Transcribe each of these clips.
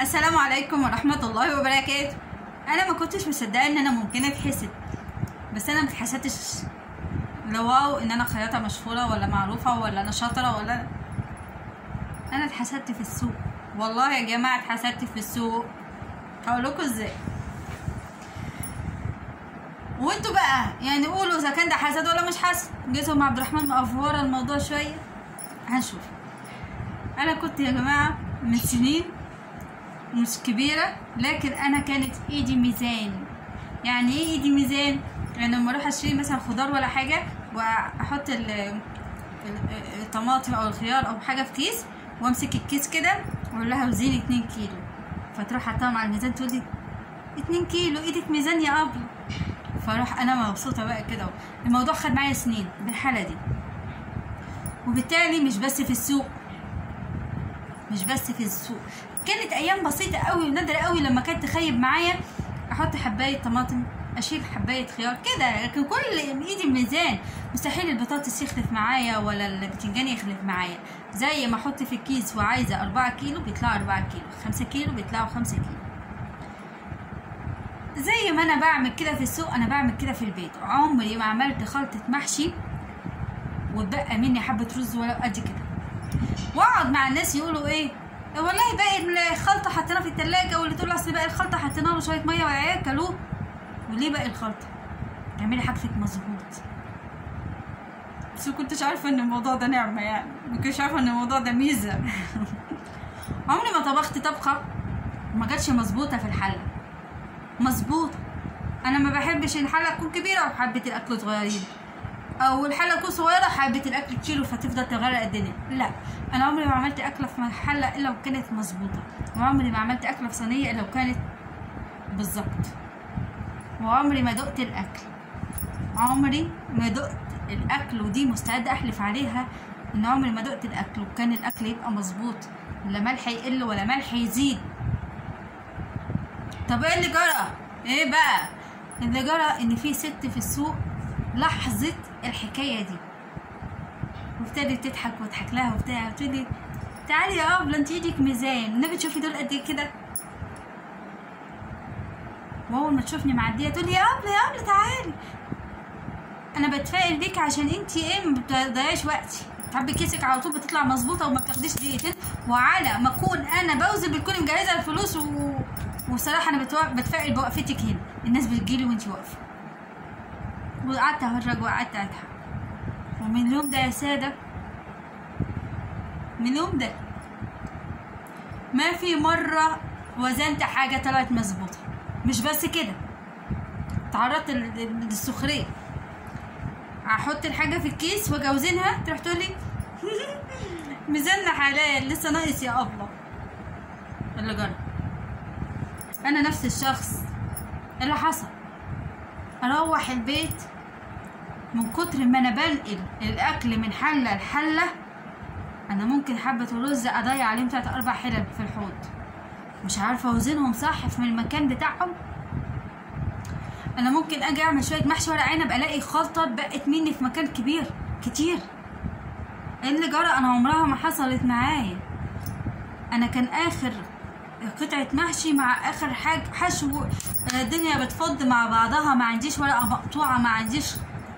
السلام عليكم ورحمة الله وبركاته أنا ما كنتش مصدقة إن أنا ممكن أتحسد بس أنا ما اتحسدتش لا واو إن أنا خياطة مشهورة ولا معروفة ولا أنا شاطرة ولا أنا اتحسدت في السوق والله يا جماعة اتحسدت في السوق هقولكوا ازاي وانتوا بقى يعني قولوا اذا كان ده حسد ولا مش حسد جيتهم عبد الرحمن مقفوره الموضوع شويه هنشوف انا كنت يا جماعه من سنين مش كبيره لكن انا كانت ايدي ميزان يعني ايه ايدي ميزان يعني لما اروح اشتري مثلا خضار ولا حاجه واحط ال- ال- الطماطم او الخيار او حاجه في كيس وامسك الكيس كده واقول لها وزيني 2 كيلو فتروح حطاهم على الميزان تقول لي 2 كيلو ايدك ميزان يا ابله فاروح انا مبسوطه بقى كده الموضوع خد معايا سنين بالحاله دي وبالتالي مش بس في السوق مش بس في السوق كانت ايام بسيطه قوي ونادره قوي لما كانت تخيب معايا احط حبايه طماطم اشيل حبايه خيار كده لكن كل ايدي ميزان مستحيل البطاطس يخلف معايا ولا البتنجان يخلف معايا زي ما احط في الكيس وعايزه 4 كيلو بيطلعوا 4 كيلو 5 كيلو بيطلعوا 5 كيلو زي ما انا بعمل كده في السوق انا بعمل كده في البيت عمري ما عملت خلطة محشي واتبقى مني حبة رز ولا قد كده واقعد مع الناس يقولوا ايه والله باقي الخلطة حطيناها في التلاجة واللي تقول اصل باقي الخلطة حطينا له شوية مية والعيال كلوه وليه باقي الخلطة تعملي حاجتك مظبوط بس ما كنتش عارفة ان الموضوع ده نعمة يعني ما كنتش عارفة ان الموضوع ده ميزة عمري ما طبخت طبخة وما جاتش مظبوطة في الحلة مظبوطة انا ما بحبش الحلة تكون كبيرة وحبة الاكل صغيرين او الحلة تكون صغيرة حبة الاكل تشيله فتفضل تغرق الدنيا لا انا عمري ما عملت اكلة في حلة الا وكانت مظبوطة وعمري ما عملت اكلة في صينية الا وكانت بالظبط وعمري ما دقت الاكل عمري ما دقت الاكل ودي مستعدة احلف عليها ان عمري ما دقت الاكل وكان الاكل يبقى مظبوط لا ملح يقل ولا ملح يزيد طب ايه اللي جرى ايه بقى اللي جرى ان في ست في السوق لاحظت الحكايه دي وابتدت تضحك واضحك لها وبتاع تقول لي تعالي يا ابله انت ايدك ميزان النبي تشوفي دول قد ايه كده واول ما تشوفني معديه تقول لي يا ابله يا ابله تعالي انا بتفائل بيك عشان انت ايه ما بتضيعيش وقتي تعبي كيسك على طول بتطلع مظبوطه وما بتاخديش دقيقتين وعلى ما اكون انا بوزن بتكوني مجهزه الفلوس و... وصراحه انا بتوق... بتفائل بوقفتك هنا الناس بتجيلي وانت واقفه وقعدت اهرج وقعدت اضحك ومن اليوم ده يا ساده من اليوم ده ما في مره وزنت حاجه طلعت مظبوطه مش بس كده تعرضت لل- للسخريه احط الحاجه في الكيس واجي اوزنها تروح تقول لي ميزاننا حلال لسه ناقص يا ابله اللي جرى انا نفس الشخص اللي حصل اروح البيت من كتر ما انا بنقل الاكل من حله لحله انا ممكن حبه الرز اضيع عليهم تلات اربع حلل في الحوض مش عارفه اوزنهم صح في المكان بتاعهم انا ممكن اجي اعمل شويه محشي ورق عنب الاقي خلطه بقت مني في مكان كبير كتير ايه اللي جرى انا عمرها ما حصلت معايا انا كان اخر قطعة محشي مع اخر حاجة حشو آه، الدنيا بتفض مع بعضها ما عنديش ورقة مقطوعة ما عنديش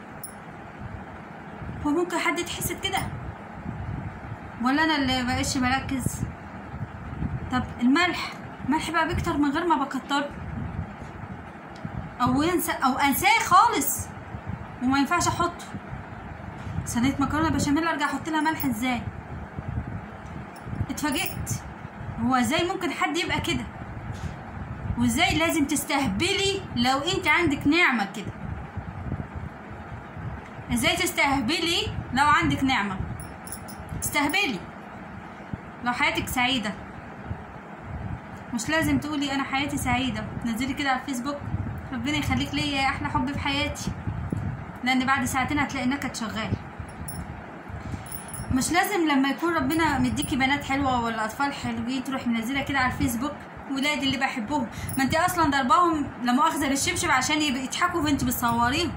هو ممكن حد يتحسد كده ولا انا اللي بقيتش بركز طب الملح الملح بقى بيكتر من غير ما بكتره او ينسى او انساه خالص وما ينفعش احطه صينيه مكرونه بشاميل ارجع احط لها ملح ازاي اتفاجئت هو ازاي ممكن حد يبقى كده وازاي لازم تستهبلي لو انت عندك نعمه كده ازاي تستهبلي لو عندك نعمه استهبلي لو حياتك سعيده مش لازم تقولي انا حياتي سعيده تنزلي كده على الفيسبوك ربنا يخليك ليا يا احلى حب في حياتي لان بعد ساعتين هتلاقي النكد شغال مش لازم لما يكون ربنا مديكي بنات حلوه ولا اطفال حلوين تروحي منزله كده على الفيسبوك ولادي اللي بحبهم ما انت اصلا ضرباهم لا مؤاخذه بالشبشب عشان يبقى يضحكوا وانت بتصوريهم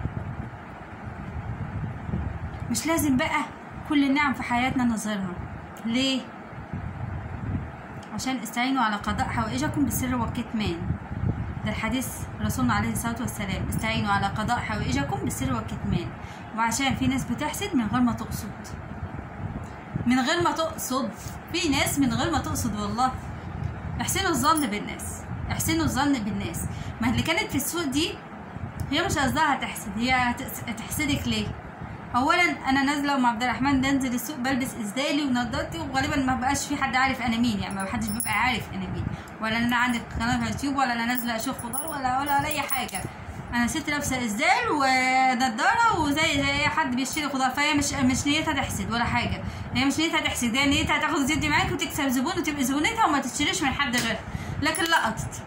مش لازم بقى كل النعم في حياتنا نظهرها ليه عشان استعينوا على قضاء حوائجكم بالسر والكتمان ده الحديث رسولنا عليه الصلاة والسلام استعينوا على قضاء حوائجكم بالسر والكتمان وعشان في ناس بتحسد من غير ما تقصد من غير ما تقصد في ناس من غير ما تقصد والله احسنوا الظن بالناس احسنوا الظن بالناس ما اللي كانت في السوق دي هي مش قصدها هتحسد هي هتس- هتحسدك ليه اولا انا نازله مع عبد الرحمن بنزل السوق بلبس اسدالي ونضارتي وغالبا ما بقاش في حد عارف انا مين يعني ما حدش بيبقى عارف انا مين ولا انا عندي قناه على اليوتيوب ولا انا نازله اشوف خضار ولا ولا ولا اي حاجه انا ست لابسه اسدال ونضاره وزي زي اي حد بيشتري خضار فهي مش مش نيتها تحسد ولا حاجه هي مش نيتها تحسد هي نيتها تاخد زيت معاك وتكسب زبون وتبقى زبونتها وما تشتريش من حد غيرها لكن لقطت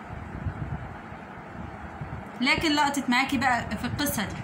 لكن لقطت معاكي بقى في القصه دي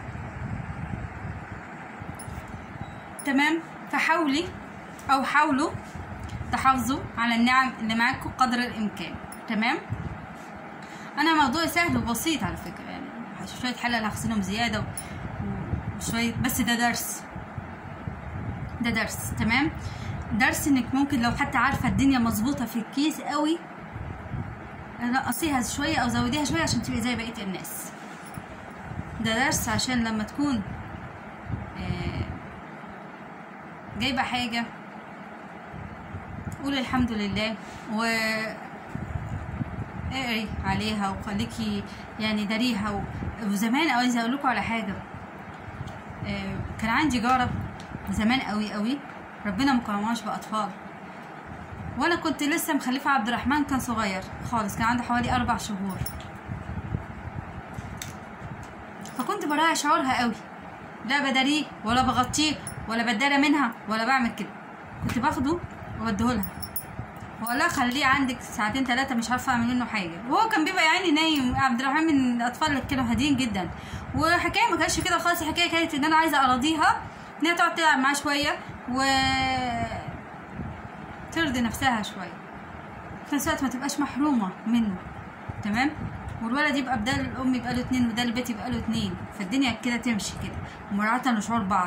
تمام فحاولي او حاولوا تحافظوا على النعم اللي معاكم قدر الامكان تمام انا موضوعي سهل وبسيط على فكره يعني شويه حلل هغسلهم زياده و- وشويه بس ده درس ده درس تمام درس انك ممكن لو حتى عارفه الدنيا مظبوطه في الكيس قوي نقصيها شويه او زوديها شويه عشان تبقي زي بقيه الناس ده درس عشان لما تكون آه، جايبه حاجه قولي الحمد لله و اقري عليها وخليكي يعني داريها و... وزمان عايزه اقول لكم على حاجه آه، كان عندي جاره زمان قوي قوي ربنا مكرمهاش باطفال وانا كنت لسه مخلفه عبد الرحمن كان صغير خالص كان عنده حوالي اربع شهور فكنت براعي شعورها قوي لا بداريه ولا بغطيه ولا بدارى منها ولا بعمل كده كنت باخده واديهولها واقول لها خليه عندك ساعتين ثلاثه مش عارفه اعمل منه حاجه وهو كان بيبقى يعني نايم عبد الرحمن من الاطفال اللي كانوا هاديين جدا وحكايه ما كانتش كده خالص الحكايه كانت ان انا عايزه اراضيها ان هي تقعد تلعب معاه شويه و ترضي نفسها شويه في نفس الوقت ما تبقاش محرومه منه تمام والولد يبقى بدال الام يبقى له اتنين وده البيت يبقى له اتنين فالدنيا كده تمشي كده مراعاة لشعور بعض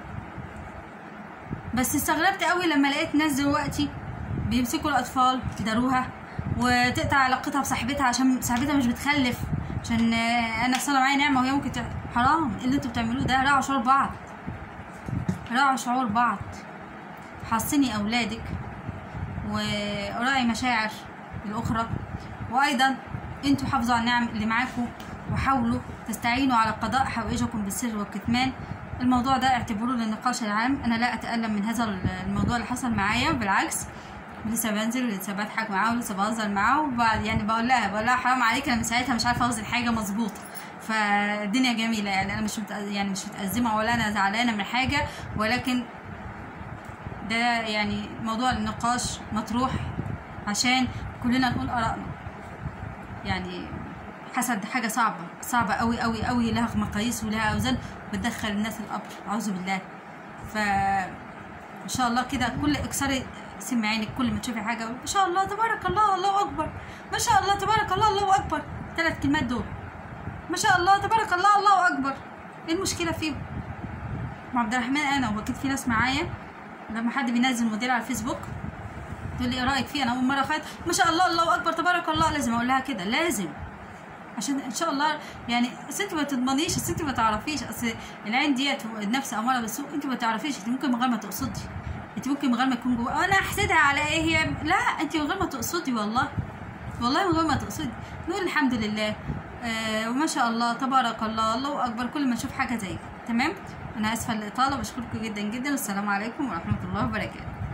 بس استغربت قوي لما لقيت ناس دلوقتي بيمسكوا الاطفال يداروها وتقطع علاقتها بصاحبتها عشان صاحبتها مش بتخلف عشان آه، انا حصل معايا نعمه وهي ممكن تع... حرام إيه اللي انتوا بتعملوه ده راعوا شعور بعض راعوا شعور بعض حصني اولادك وراعي مشاعر الاخرى وايضا انتوا حافظوا على النعم اللي معاكم وحاولوا تستعينوا على قضاء حوائجكم بالسر والكتمان الموضوع ده اعتبروه للنقاش العام انا لا اتالم من هذا الموضوع اللي حصل معايا بالعكس لسه بنزل ولسه بضحك معاه ولسه بهزر معاه وبعد يعني بقول لها بقول لها حرام عليك انا من ساعتها مش عارفه اوزن حاجه مظبوطه فالدنيا جميله يعني انا مش متأ... يعني مش متأزمه ولا انا زعلانه من حاجه ولكن ده يعني موضوع النقاش مطروح عشان كلنا نقول ارائنا يعني حسد حاجه صعبه صعبه قوي قوي قوي لها مقاييس ولها اوزان بتدخل الناس القبر اعوذ بالله ف ان شاء الله كده كل اكسري سمي عينك كل ما تشوفي حاجه ما شاء الله تبارك الله الله اكبر ما شاء الله تبارك الله الله اكبر ثلاث كلمات دول ما شاء الله تبارك الله الله اكبر ايه المشكله فيهم مع عبد الرحمن انا واكيد في ناس معايا لما حد بينزل موديل على الفيسبوك تقول لي ايه رايك فيه انا اول مره خدت ما شاء الله الله اكبر تبارك الله لازم اقول لها كده لازم عشان ان شاء الله يعني اصل انت ما تضمنيش اصل انت ما تعرفيش اصل العين ديت النفس اماره بالسوء انت ما تعرفيش انت ممكن من غير ما تقصدي انت ممكن من غير ما يكون جوه انا احسدها على ايه هي لا انت من غير ما تقصدي والله والله من غير ما تقصدي نقول الحمد لله آه وما شاء الله تبارك الله الله اكبر كل ما نشوف حاجه زي كده تمام انا اسفه للاطاله بشكركم جدا جدا والسلام عليكم ورحمه الله وبركاته